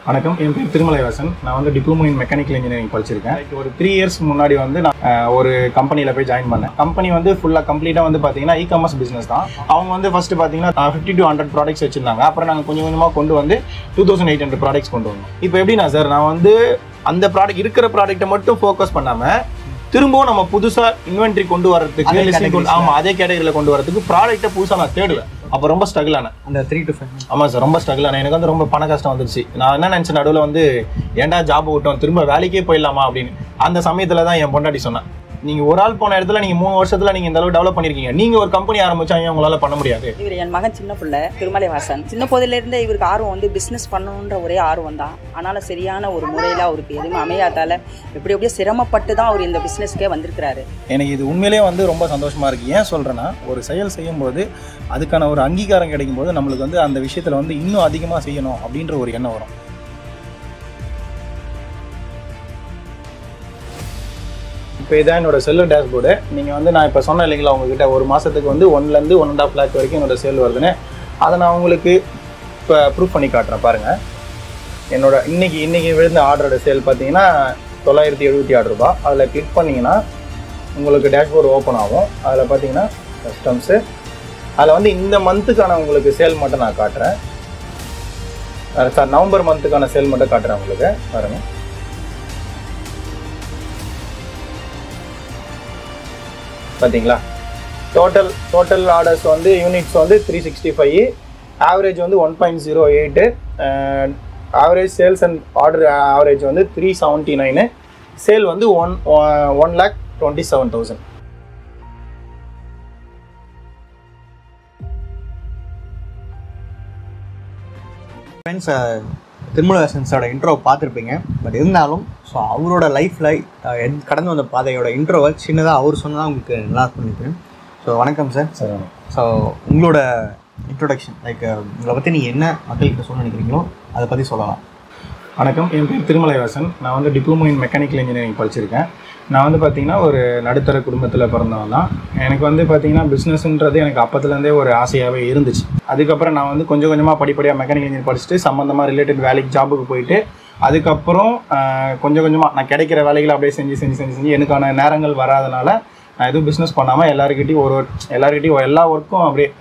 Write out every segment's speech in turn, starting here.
வணக்கம் என் பேர் திருமலைவாசன் நான் வந்து டிப்ளமோ இன் மெக்கானிக்கல் இன்ஜினியரிங் படிச்சிருக்கேன் Like ஒரு த்ரீ இயர்ஸ் முன்னாடி வந்து நான் அஹ், ஒரு கம்பெனியில் போய் ஜாயின் பண்ணேன் கம்பெனி வந்து ஃபுல்லாக கம்ப்ளீட்டாக வந்து பார்த்தீங்கன்னா இ காமர்ஸ் பிஸ்னஸ் தான் அவங்க வந்து ஃபர்ஸ்ட் பார்த்தீங்கன்னா ஃபிஃப்டி டு ஹண்ட்ரட் ப்ராடக்ட்ஸ் வச்சிருந்தாங்க அப்புறம் நாங்கள் கொஞ்சம் கொஞ்சமாக கொண்டு வந்து two thousand eight hundred products கொண்டு வந்தோம் இப்போ எப்படின்னா சார் நான் வந்து அந்த ப்ராடக்ட் இருக்கிற ப்ராடக்ட்டை மட்டும் ஃபோக்கஸ் பண்ணாமல் திரும்பவும் நம்ம புதுசாக இன்வென்ட்ரி கொண்டு வரதுக்கு அதே listing கொண்டு- categories. ஆமா அதே கேட்டகரியில் கொண்டு வரதுக்கு ப்ராடக்ட்டை புதுசாக நான் தேடுவேன் அப்போ ரொம்ப ஸ்ட்ரகிள் ஆனேன் அந்த த்ரீ டு ஃபைவ் ஆமாம் சார் ரொம்ப ஸ்ட்ரகிள் ஆனேன் எனக்கு வந்து ரொம்ப பண கஷ்டம் வந்துருச்சு நான் என்ன நினச்சேன் நடுவில் வந்து ஏன்டா ஜாப் விட்டோம் திரும்ப வேலைக்கே போயிடலாமா அப்படின்னு அந்த சமயத்தில் தான் என் பொண்டாட்டி சொன்னேன் நீங்கள் ஒரு ஆள் போன இடத்துல நீங்கள் மூணு வருஷத்தில் நீங்கள் இந்த அளவு டெவலப் பண்ணியிருக்கீங்க நீங்கள் ஒரு கம்பெனி ஆரம்பிச்சா ஏன் உங்களால் பண்ண முடியாது இவர் என் மகன் சின்ன பிள்ளை திருமலைவாசன் சின்ன போதிலிருந்தே இவருக்கு ஆர்வம் வந்து பிஸ்னஸ் பண்ணணுன்ற ஒரே ஆர்வம் தான் ஆனாலும் சரியான ஒரு முறையில் அவருக்கு எதுவுமே அமையாதால எப்படி எப்படியோ சிரமப்பட்டு தான் அவர் இந்த பிஸ்னஸ்க்கே வந்திருக்கிறாரு எனக்கு இது உண்மையிலேயே வந்து ரொம்ப சந்தோஷமாக இருக்குது ஏன் சொல்கிறேன்னா ஒரு செயல் செய்யும்போது அதுக்கான ஒரு அங்கீகாரம் கிடைக்கும்போது நம்மளுக்கு வந்து அந்த விஷயத்தில் வந்து இன்னும் அதிகமாக செய்யணும் அப்படின்ற ஒரு எண்ணம் வரும் இப்போ இதான் என்னோட செல்லர் டேஷ்போர்டு நீங்கள் வந்து நான் இப்போ சொன்னேன் இல்லைங்களா உங்ககிட்ட ஒரு மாதத்துக்கு வந்து ஒன்லேருந்து ஒன் அண்ட் ஆஃப் லேக் வரைக்கும் என்னோட சேல் வருதுன்னு அதை நான் உங்களுக்கு இப்போ ப்ரூஃப் பண்ணி காட்டுறேன் பாருங்கள் என்னோட இன்னைக்கு இன்னைக்கு விழுந்த ஆர்டரோட சேல் பார்த்தீங்கன்னா தொள்ளாயிரத்தி எழுபத்தி ஆறு ரூபாய் அதில் கிளிக் பண்ணிங்கன்னா உங்களுக்கு டேஷ்போர்டு ஓப்பன் ஆகும் அதில் பார்த்தீங்கன்னா கஸ்டம்ஸு அதில் வந்து இந்த மந்த்துக்கான உங்களுக்கு சேல் மட்டும் நான் காட்டுறேன் சார் நவம்பர் மந்த்துக்கான சேல் மட்டும் காட்டுறேன் உங்களுக்கு பாருங்கள் பார்த்தீங்களா டோட்டல் டோட்டல் ஆர்டர்ஸ் வந்து யூனிட்ஸ் வந்து த்ரீ சிக்ஸ்டி ஃபைவ் ஆவரேஜ் வந்து one point zero eight average sales and order average வந்து த்ரீ செவன்ட்டி நைனு சேல் வந்து one one lakh twenty seven thousand friends திருமலவாசன்ஸோட இன்ட்ரோ பார்த்துருப்பீங்க பட் இருந்தாலும் ஸோ அவரோட லைஃப்பில் கடந்து வந்த பாதையோட இன்ட்ரோவை சின்னதாக அவர் சொன்னதாக உங்களுக்கு நல்லா பண்ணிக்கிறேன் ஸோ வணக்கம் சார் சரி ஸோ உங்களோட இன்ட்ரோடக்ஷன் லைக் உங்களை பற்றி நீங்கள் என்ன மக்கள்கிட்ட சொல்ல நினைக்கிறீங்களோ அதை பற்றி சொல்லலாம் வணக்கம் என் பேர் திருமலைவாசன் நான் வந்து டிப்ளமோ இன் மெக்கானிக்கல் இன்ஜினியரிங் படிச்சிருக்கேன் நான் வந்து பார்த்தீங்கன்னா ஒரு நடுத்தர குடும்பத்தில் பிறந்தவன் தான் எனக்கு வந்து பார்த்தீங்கன்னா பிஸ்னஸ்ன்றது எனக்கு அப்பத்துலேருந்தே ஒரு ஆசையாகவே இருந்துச்சு அதுக்கப்புறம் நான் வந்து கொஞ்சம் கொஞ்சமாக படிப்படியாக மெக்கானிக்கல் இன்ஜினியர் படிச்சுட்டு சம்மந்தமாக ரிலேட்டட் வேலைக்கு ஜாபுக்கு போயிட்டு அதுக்கப்புறம் ஆஹ், கொஞ்சம் கொஞ்சமாக நான் கிடைக்கிற வேலைகளை அப்படியே செஞ்சு செஞ்சு செஞ்சு செஞ்சு எனக்கான நேரங்கள் வராதனால நான் எதுவும் பிஸ்னஸ் பண்ணாமல் எல்லாருக்கிட்டையும் ஒரு ஒரு எல்லாருக்கிட்டையும் எல்லா ஒர்க்கும் அப்படியே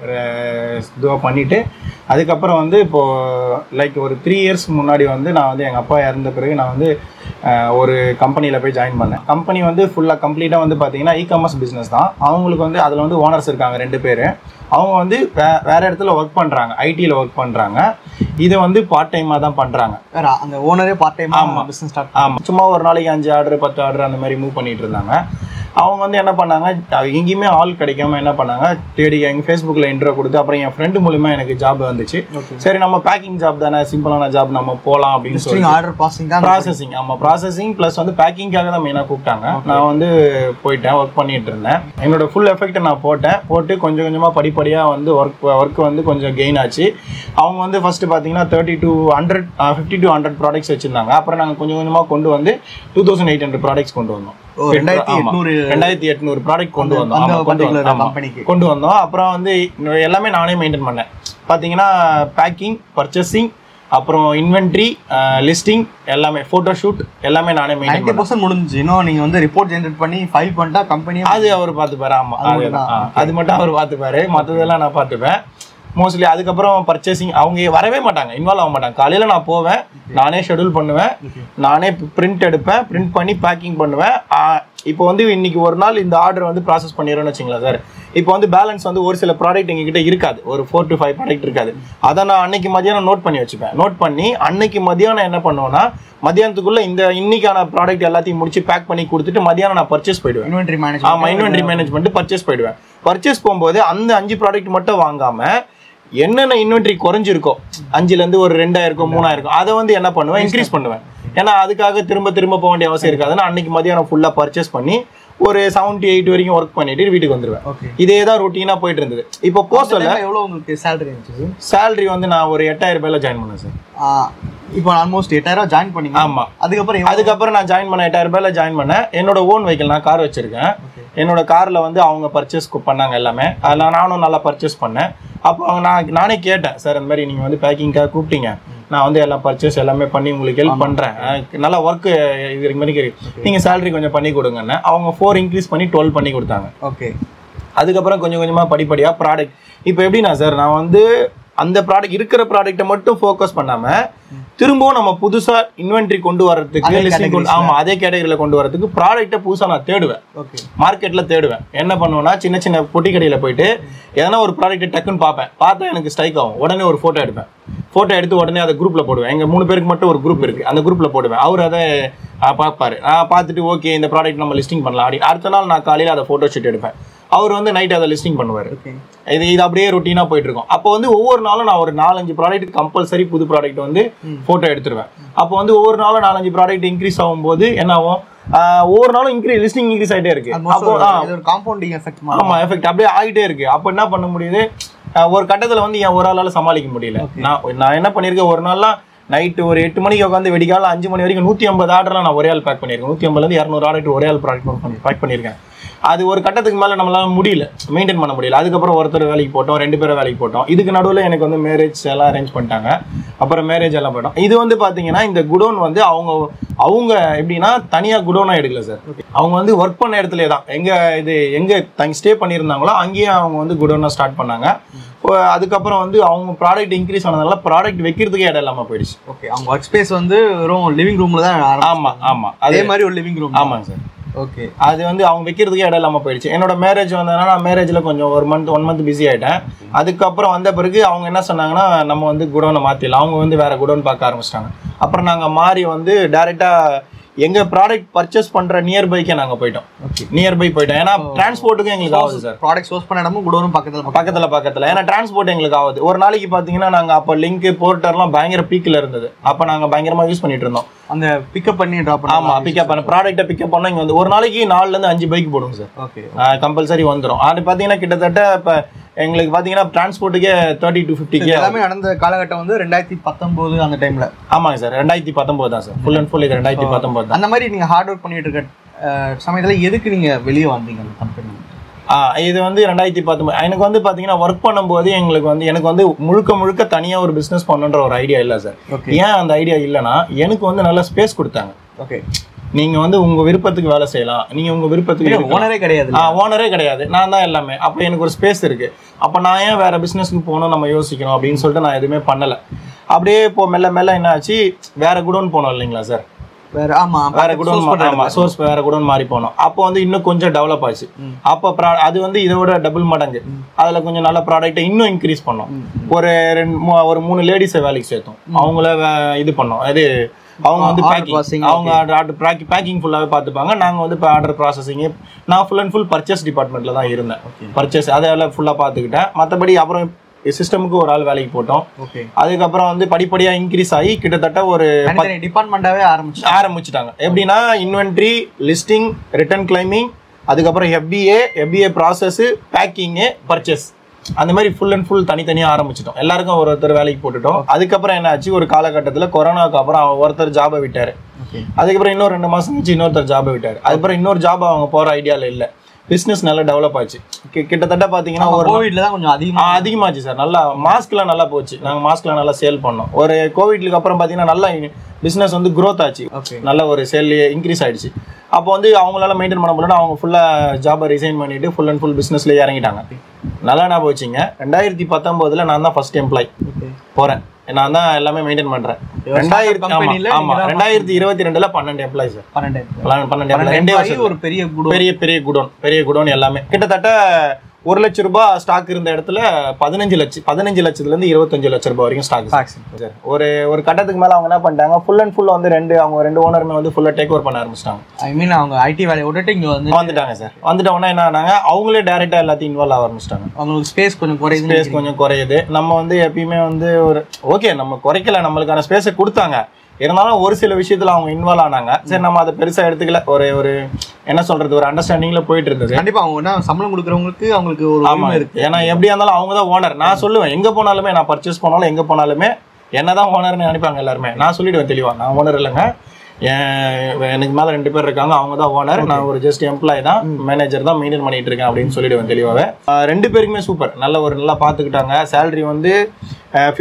இதுவாக பண்ணிவிட்டு அதுக்கப்புறம் வந்து இப்போது லைக் ஒரு த்ரீ இயர்ஸ் முன்னாடி வந்து நான் வந்து எங்கள் அப்பா இறந்த பிறகு நான் வந்து அஹ், ஒரு கம்பெனியில் போய் ஜாயின் பண்ணேன் கம்பெனி வந்து ஃபுல்லாக கம்ப்ளீட்டாக வந்து பார்த்தீங்கன்னா இ காமர்ஸ் பிஸ்னஸ் தான் அவங்களுக்கு வந்து அதில் வந்து ஓனர்ஸ் இருக்காங்க ரெண்டு பேர் அவங்க வந்து வே வேறு இடத்துல ஒர்க் பண்ணுறாங்க ஐடியில் ஒர்க் பண்ணுறாங்க இதை வந்து பார்ட் டைமாக தான் பண்ணுறாங்க வேற அந்த ஓனரே பார்ட் டைம் ஆமா. பிஸ்னஸ் ஸ்டார்ட் ஆமாம் சும்மா ஒரு நாளைக்கு அஞ்சு ஆர்டர் பத்து ஆர்டர் அந்த மாதிரி மூவ் பண்ணிட்டு இருந்தாங்க அவங்க வந்து என்ன பண்ணாங்க அஹ் எங்கேயுமே ஆள் கிடைக்காம என்ன பண்ணாங்க தேடி எங்கள் ஃபேஸ்புக்கில் இன்ட்ரோ கொடுத்து அப்புறம் என் ஃப்ரெண்டு மூலிமா எனக்கு ஜாப் வந்துச்சு ஓகே சரி நம்ம பேக்கிங் ஜாப் தானே சிம்பிளான ஜாப் நம்ம போகலாம் அப்படின்னு சொல்லி ஆர்டர் பாசிங் தான் ப்ராசஸிங் ஆமாம் ப்ராசஸிங் ப்ளஸ் வந்து பேக்கிங்காக தான் மெயினாக கூப்பிட்டாங்க நான் வந்து போயிட்டேன் ஒர்க் பண்ணிட்டு இருந்தேன் என்னோட ஃபுல் எஃபெக்ட்டை நான் போட்டேன் போட்டு கொஞ்சம் கொஞ்சமாக படிப்படியாக வந்து ஒர்க் ஒர்க் வந்து கொஞ்சம் கெயின் ஆச்சு அவங்க வந்து ஃபஸ்ட்டு பார்த்தீங்கன்னா thirty two hundred fifty two hundred products வச்சுருந்தாங்க அப்புறம் நாங்கள் கொஞ்சம் கொஞ்சமாக கொண்டு வந்து two thousand eight hundred products கொண்டு வந்தோம் ஓ, 2800 ரெண்டாயிரத்தி எட்நூறு ப்ராடக்ட் கொண்டு அந்த- வந்தோம் அந்த ஆமா, கொண்டு particular வந்தோம் ஆமா. company-க்கு. கொண்டு வந்தோம் அப்புறம் வந்து இன்னும் எல்லாமே நானே மெயின்டைன் பண்ணேன் பார்த்தீங்கன்னா பேக்கிங் பர்ச்சேசிங் அப்புறம் இன்வென்ட்ரி லிஸ்டிங் எல்லாமே ஃபோட்டோ ஷூட் எல்லாமே நானே மெயின்டைன் நைன்டி பண்ணேன் பர்சன்ட் முடிஞ்சு இன்னும் நீங்கள் வந்து ரிப்போர்ட் ஜென்ரேட் பண்ணி ஃபைல் பண்ணிட்டா கம்பெனி அது அவர் பார்த்துப்பாரு ஆமாம் அது அது மட்டும் தான். அது மட்டும் அவர் பார்த்துப்பாரு மற்றதெல்லாம் நான் பார்த்துப்பேன் மோஸ்ட்லி அதுக்கப்புறம் பர்ச்சேசிங் அவங்க வரவே மாட்டாங்க இன்வால்வ் ஆக மாட்டாங்க காலையில் நான் போவேன் நானே ஷெட்யூல் பண்ணுவேன் நானே பிரிண்ட் எடுப்பேன் பிரிண்ட் பண்ணி பேக்கிங் பண்ணுவேன் ஆ, இப்போ வந்து இன்னைக்கு ஒரு நாள் இந்த ஆர்டர் வந்து ப்ராசஸ் பண்ணிடுறோம்னு வச்சுங்களேன் சார் இப்போ வந்து பேலன்ஸ் வந்து ஒரு சில ப்ராடக்ட் எங்ககிட்ட இருக்காது ஒரு ஃபோர் டு ஃபைவ் ப்ராடக்ட் இருக்காது அதை நான் அன்னைக்கு மதியானம் நோட் பண்ணி வச்சுப்பேன் நோட் பண்ணி அன்னைக்கு மதியானம் என்ன பண்ணுவேன்னா மதியானத்துக்குள்ள இந்த இன்னைக்கான ப்ராடக்ட் எல்லாத்தையும் முடிச்சு பேக் பண்ணி கொடுத்துட்டு மதியானம் நான் பர்ச்சேஸ் போயிடுவேன் இன்வென்ட்ரி ஆமா மேனேஜ்மெண்ட் இன்வென்ட்ரி மேனேஜ்மெண்ட் பர்ச்சேஸ் போயிடுவேன் பர்ச்சேஸ் போகும்போது அந்த அஞ்சு ப்ராடக்ட் மட்டும் வாங்காம என்னென்ன இன்வென்ட்ரி குறைஞ்சிருக்கோ அஞ்சுல இருந்து ஒரு ரெண்டாயிருக்கும் மூணாயிருக்கும் அதை வந்து என்ன பண்ணுவேன் இன்க்ரீஸ் பண்ணுவேன் ஏன்னா அதுக்காக திரும்ப திரும்ப போக வேண்டிய அவசியம் இருக்காதுன்னா அன்னைக்கு மதியானம் ஃபுல்லா பர்ச்சேஸ் பண்ணி ஒரு செவன்டி எயிட் வரைக்கும் ஒர்க் பண்ணிட்டு வீட்டுக்கு வந்துருவேன் ஓகே இதே தான் ரொட்டீனா போயிட்டு இருந்தது இப்போ போஸ்டல்ல எவ்வளோ உங்களுக்கு சேலரி இருந்துச்சு சேலரி வந்து நான் ஒரு எட்டாயிரம் ரூபாயில ஜாயின் பண்ணேன் சார் இப்போ ஆல்மோஸ்ட் எட்டாயிரம் ஜாயின் பண்ணீங்க ஆமா அதுக்கப்புறம் எவ்வளவு- அதுக்கப்புறம் நான் ஜாயின் பண்ண எட்டாயிரம் ரூபாயில ஜாயின் பண்ணேன் என்னோட ஓன் வெஹிக்கிள் நான் கார் வச்சிருக்கேன் என்னோட கார்ல வந்து அவங்க பர்ச்சேஸ் பண்ணாங்க எல்லாமே அதில் நானும் நல்லா பர்ச்சேஸ் பண்ணேன் அப்போ அவங்க நான் நானே கேட்டேன் சார் இந்த மாதிரி நீங்கள் வந்து பேக்கிங்காக கூப்பிட்டீங்க நான் வந்து எல்லாம் பர்ச்சேஸ் எல்லாமே பண்ணி உங்களுக்கு ஹெல்ப் பண்றேன் அஹ் நல்லா ஒர்க் இது மாதிரி நீங்க சேலரி கொஞ்சம் பண்ணி கொடுங்கன்னு அவங்க ஃபோர் இன்க்ரீஸ் பண்ணி டுவெல் பண்ணி கொடுத்தாங்க ஓகே அதுக்கப்புறம் கொஞ்சம் கொஞ்சமா படிப்படியா ப்ராடக்ட் இப்போ எப்படின்னா சார் நான் வந்து அந்த ப்ராடக்ட் இருக்கிற ப்ராடக்ட்டை மட்டும் ஃபோக்கஸ் பண்ணாம திரும்பவும் நம்ம புதுசா இன்வென்ட்ரி கொண்டு வரதுக்கு அதே listing கொண்டு ஆமா அதே கேட்டகரியில கொண்டு வரதுக்கு ப்ராடக்ட்டை புதுசா நான் தேடுவேன் ஓகே மார்க்கெட்ல தேடுவேன் என்ன பண்ணுவேன்னா சின்ன சின்ன பொட்டி கடையில போயிட்டு எதனா ஒரு ப்ராடக்ட் டக்குன்னு பார்ப்பேன் பார்த்தா எனக்கு ஸ்ட்ரைக் ஆகும் உடனே ஒரு போட்டோ எடுப்பேன் போட்டோ எடுத்து உடனே அதை குரூப்ல போடுவேன் எங்க மூணு பேருக்கு மட்டும் ஒரு குரூப் இருக்கு அந்த குரூப்ல போடுவேன் அவர் அதை ஆ, பார்ப்பாரு நான் பார்த்துட்டு ஓகே இந்த ப்ராடக்ட் நம்ம லிஸ்டிங் பண்ணலாம் அப்படி அடுத்த நாள் நான் காலையில அதை போட்டோ ஷூட் எடுப்பேன் அவர் வந்து நைட் அதை லிஸ்டிங் பண்ணுவார் ஓகே இது இது அப்படியே ரொட்டீனா போயிட்டு இருக்கும் அப்போ வந்து ஒவ்வொரு நாளும் நான் ஒரு நாலஞ்சு ப்ராடக்ட் கம்பல்சரி புது ப்ராடக்ட் வந்து போட்டோ எடுத்துருவேன் அப்போ வந்து ஒவ்வொரு நாளும் நாலஞ்சு ப்ராடக்ட் இன்க்ரீஸ் ஆகும்போது என்ன ஆகும் ஆஹ் ஒவ்வொரு நாளும் இன்க்ரீஸ் லிஸ்டிங் இன்க்ரீஸ் ஆயிட்டே இருக்கு அப்போ ஆ, இது ஒரு காம்பவுண்டிங் எஃபெக்ட் மாதிரி ஆமா எஃபெக்ட் அப்படியே ஆகிட்டே இருக்கு அப்போ என்ன பண்ண முடியுது அஹ் ஒரு கட்டத்துல வந்து என் ஒரு ஆளால சமாளிக்க முடியல நான் நான் என்ன பண்ணிருக்கேன் ஒரு நாள்லாம் நைட்டு ஒரு எட்டு மணிக்கு உட்காந்து வெடிக்கால அஞ்சு மணி வரைக்கும் நூத்தி ஐம்பது ஆர்டர்லாம் நான் ஒரே ஆள் பேக் பண்ணியிருக்கேன் நூத்தி ஐம்பதுல இருந்து இரநூறு ஆர்டர் ஒரே ஆள் ப்ராடக்ட் பேக் பண்ணியிருக்கேன் அது ஒரு கட்டத்துக்கு மேல நம்மளால முடியல மெயின்டைன் பண்ண முடியல அதுக்கப்புறம் ஒருத்தர் வேலைக்கு போட்டோம் ரெண்டு பேரும் வேலைக்கு போட்டோம் இதுக்கு நடுவுல எனக்கு வந்து மேரேஜ் எல்லாம் அரேஞ்ச் பண்ணிட்டாங்க அப்புறம் மேரேஜ் எல்லாம் போயிட்டோம் இது வந்து பாத்தீங்கன்னா இந்த குடோன் வந்து அவங்க அவங்க எப்படின்னா தனியா குடோனா எடுக்கல சார் அவங்க வந்து ஒர்க் பண்ண இடத்துல தான் எங்க இது எங்க தங்கி ஸ்டே பண்ணியிருந்தாங்களோ அங்கேயே அவங்க வந்து குடோனா ஸ்டார்ட் பண்ணாங்க இப்போ அதுக்கப்புறம் வந்து அவங்க ப்ராடக்ட் இன்க்ரீஸ் ஆனதுனால ப்ராடக்ட் வைக்கிறதுக்கே இடம் இல்லாம போயிடுச்சு ஓகே அவங்க ஒர்க் ஸ்பேஸ் வந்து வெறும் லிவிங் ரூம்ல தான் ஆரம்பிச்சாங்க. ஆமா ஆமா அதே அதே மாதிரி ஒரு லிவிங் ரூம் ஆமாங்க சார் ஓகே அது வந்து அவங்க வைக்கிறதுக்கே இடம் இல்லாம போயிடுச்சு என்னோட மேரேஜ் வந்ததுனால நான் மேரேஜ்ல கொஞ்சம் ஒரு மந்த் ஒன் மந்த் பிஸி ஆயிட்டேன் அதுக்கப்புறம் வந்த பிறகு அவங்க என்ன சொன்னாங்கன்னா நம்ம வந்து குடோனை மாத்திடலாம் அவங்க வந்து வேற குடோன் பார்க்க ஆரம்பிச்சிட்டாங்க அப்புறம் நாங்க மாறி வந்து டைரக்டா எங்க ப்ராடக்ட் பர்ச்சேஸ் பண்ற நியர்பைக்கே நாங்க போயிட்டோம் ஓகே நியர்பை போயிட்டோம் ஏன்னா டிரான்ஸ்போர்ட்டுக்கும் எங்களுக்கு ஆகுது சார் ப்ராடக்ட் சோர்ஸ் பண்ண இடமும் குடோனும் பக்கத்துல பக்கம் பக்கத்துல பக்கத்துல ஏன்னா டிரான்ஸ்போர்ட் எங்களுக்கு ஆகுது ஒரு நாளைக்கு பாத்தீங்கன்னா நாங்க அப்ப லிங்க் போர்ட்டர்லாம் பயங்கர பீக்ல இருந்தது அப்ப நாங்க பயங்கரமா யூஸ் பண்ணிட்டு இருந்தோம் அந்த பிக்கப் பண்ணி டிராப் பண்ண ஆமா பிக்கப் பண்ண ப்ராடக்ட்டை பிக்கப் பண்ண இங்க வந்து ஒரு நாளைக்கு நாலுல இருந்து அஞ்சு பைக் போடுங்க சார் ஓகே கம்பல்சரி வந்துரும் அது பாத்தீங்கன்னா கிட்டத்தட்ட இப்ப எங்களுக்கு பாத்தீங்கன்னா டிரான்ஸ்போர்ட்டுக்கே தேர்ட்டி டு ஃபிஃப்டி கே எல்லாமே நடந்த காலகட்டம் வந்து ரெண்டாயிரத்தி பத்தொன்பது அந்த டைம்ல ஆமாங்க சார் ரெண்டாயிரத்தி பத்தொன்பது தான் சார் ஃபுல் அண்ட் ஃபுல் இது ரெண்டாயிரத்தி பத்தொன்பது தான் அந்த மாதிரி நீங்க ஹார்ட் ஒர்க் பண்ணிட்டு இருக்க அஹ், சமயத்துல எதுக்கு நீங்க வெளியே வந்தீங்க அந்த கம்பெனி ஆ, இது வந்து ரெண்டாயிரத்தி பத்தொன்பது எனக்கு வந்து பாத்தீங்கன்னா ஒர்க் பண்ணும்போது எங்களுக்கு வந்து எனக்கு வந்து முழுக்க முழுக்க தனியா ஒரு பிசினஸ் பண்ணணுன்ற ஒரு ஐடியா இல்ல சார் ஓகே ஏன் அந்த ஐடியா இல்லைன்னா எனக்கு வந்து நல்ல ஸ்பேஸ் கொடுத்தாங்க ஓகே நீங்க வந்து உங்க விருப்பத்துக்கு வேலை செய்யலாம் நீங்க உங்க விருப்பத்துக்கு இருக்கலாம். ஓனரே கிடையாது ஆ ஓனரே கிடையாது நான் தான் எல்லாமே அப்போ எனக்கு ஒரு ஸ்பேஸ் இருக்கு அப்போ நான் ஏன் வேற பிஸ்னஸ்க்கு போகணும் நம்ம யோசிக்கணும் அப்படின்னு சொல்லிட்டு நான் எதுவுமே பண்ணல அப்படியே இப்போ மெல்ல மெல்ல என்ன ஆச்சு வேற குடோன் போனோம் இல்லைங்களா சார் வேற ஆமா வேற குடோன் ஆமா சோர்ஸ் வேற குடோன் மாறி போனோம் அப்போ வந்து இன்னும் கொஞ்சம் டெவலப் ஆச்சு அப்போ pro- அது வந்து இதோட டபுள் மடங்கு அதுல கொஞ்சம் நல்ல ப்ராடக்ட்டை இன்னும் இன்க்ரீஸ் பண்ணோம் ஒரு ரெண்டு மூ- ஒரு மூணு லேடிஸை வேலைக்கு சேர்த்தோம் அவங்கள வே- இது பண்ணோம் அது அவங்க வந்து Order பேக்கிங் processing, அவங்க ஆர்டர் பேக்கிங் ஃபுல்லாவே பார்த்துப்பாங்க நாங்க வந்து இப்போ ஆர்டர் ப்ராசஸிங் நான் ஃபுல் அண்ட் ஃபுல் பர்ச்சேஸ் டிபார்ட்மெண்ட்ல தான் இருந்தேன் பர்ச்சேஸ் அதெல்லாம் ஃபுல்லா பார்த்துக்கிட்டேன் மற்றபடி அப்புறம் சிஸ்டமுக்கு ஒரு ஆள் வேலைக்கு போட்டோம் ஓகே அதுக்கப்புறம் வந்து படிப்படியா இன்க்ரீஸ் ஆகி கிட்டத்தட்ட ஒரு தனித்தனி டிபார்ட்மெண்டாவே ஆரம்பிச்சு ஆரம்பிச்சுட்டாங்க எப்படின்னா இன்வென்ட்ரி லிஸ்டிங் ரிட்டர்ன் கிளைமிங் அதுக்கப்புறம் FBA FBA process packing purchase அந்த மாதிரி ஃபுல் அண்ட் ஃபுல் தனித்தனியாக ஆரம்பிச்சிட்டோம் எல்லாருக்கும் ஒரு ஒருத்தர் வேலைக்கு போட்டுட்டோம் அதுக்கப்புறம் என்ன ஆச்சு ஒரு காலகட்டத்தில் கொரோனாக்கு அப்புறம் அவன் ஒருத்தர் ஜாபை விட்டாரு ஓகே அதுக்கப்புறம் இன்னும் ரெண்டு மாசம் கழிச்சு இன்னொருத்தர் ஜாபை விட்டாரு அதுக்கப்புறம் இன்னொரு ஜாப் அவங்க போற ஐடியால இல்ல பிசினஸ் நல்லா டெவலப் ஆச்சு கி- கிட்டத்தட்ட பாத்தீங்கன்னா ஒரு கோவிட்ல தான் கொஞ்சம் அதிகமா ஆ, அதிகமாச்சு சார் நல்லா மாஸ்க்லாம் நல்லா போச்சு நாங்க மாஸ்க்லாம் நல்லா சேல் பண்ணோம் ஒரு கோவிட்க்கு அப்புறம் பாத்தீங்கன்னா நல்லா பிசினஸ் வந்து growth ஆச்சு ஓகே நல்ல ஒரு சேல் இன்க்ரீஸ் ஆயிடுச்சு அப்போ வந்து அவங்களால மெயின்டைன் பண்ண முடியல அவங்க ஃபுல்லா ஜாபை ரிசைன் பண்ணிட்டு ஃபுல் அண்ட் ஃபுல் பிசினஸ்ல இறங்கிட்டாங்க நல்லா நான் போச்சுங்க ரெண்டாயிரத்தி பத்தொன்பதுல நான் தான் ஃபர்ஸ்ட் எம்ப்ளாய் ஓகே போறேன் நான் தான் எல்லாமே மெயின்டைன் பண்றேன் ரெண்டாயிரத்தி ஆமா, company-ல ஆமா நீங்க தான் ரெண்டாயிரத்தி இருபத்தி ரெண்டுல பன்னெண்டு எம்ப்ளாய் சார் பன்னெண்டாயிரம் பன்னெண்டு employee, ரெண்டே பன்னெண்டு வருஷம் ஒரு பெரிய குடோ பெரிய பெரிய குடோன் பெரிய குடோன் எல்லாமே கிட்டத்தட்ட ஒரு லட்ச ரூபாய் ஸ்டாக் இருந்த இடத்துல பதினஞ்சு லட்சம் பதினஞ்சு லட்சத்துல இருந்து இருபத்தஞ்சு லட்ச ரூபாய் வரைக்கும் ஸ்டாக் சார் ஒரு ஒரு கட்டத்துக்கு மேல அவங்க என்ன பண்ணிட்டாங்க ஃபுல் அண்ட் ஃபுல் வந்து ரெண்டு அவங்க ரெண்டு ஓனருமே வந்து ஃபுல்லா டேக் ஓவர் பண்ண ஆரம்பிச்சிட்டாங்க ஐ மீன் அவங்க ஐடி வேலையை விட்டுட்டு இங்க வந்து வந்துட்டாங்க சார் வந்துட்ட உடனே என்ன ஆனாங்க அவங்களே டைரக்டா எல்லாத்தையும் இன்வால்வ் ஆக ஆரம்பிச்சிட்டாங்க அவங்களுக்கு ஸ்பேஸ் கொஞ்சம் குறையுது ஸ்பேஸ் கொஞ்சம் குறையுது நம்ம வந்து எப்பயுமே வந்து ஒரு ஓகே நம்ம குறைக்கல நம்மளுக்கான ஸ்பேஸை கொடுத்தாங்க இருந்தாலும் ஒரு சில விஷயத்துல அவங்க இன்வால்வ் ஆனாங்க சரி நம்ம அதை பெருசா எடுத்துக்கல ஒரு ஒரு என்ன சொல்றது ஒரு அண்டர்ஸ்டாண்டிங்ல போயிட்டு இருந்தது கண்டிப்பா அவங்க என்ன சம்பளம் கொடுக்குறவங்களுக்கு அவங்களுக்கு ஒரு ஆமா உரிமை இருக்கு ஏன்னா எப்படியா இருந்தாலும் அவங்க தான் ஓனர் நான் சொல்லுவேன் எங்க போனாலுமே நான் பர்ச்சேஸ் பண்ணாலும் எங்க போனாலுமே என்னதான் ஓனர்னு நினைப்பாங்க எல்லாருமே நான் சொல்லிடுவேன் தெளிவா நான் ஓனர் இல்லைங்க என் எனக்கு மேல ரெண்டு பேர் இருக்காங்க அவங்க தான் ஓனர் நான் ஒரு ஜஸ்ட் எம்ப்ளாய் தான் மேனேஜர் தான் மெயின்டைன் பண்ணிட்டு இருக்கேன் அப்படின்னு சொல்லிடுவேன் தெளிவாவே ஆஹ் ரெண்டு பேருக்குமே சூப்பர் நல்ல ஒரு நல்லா பாத்துக்கிட்டாங்க சேலரி வந்து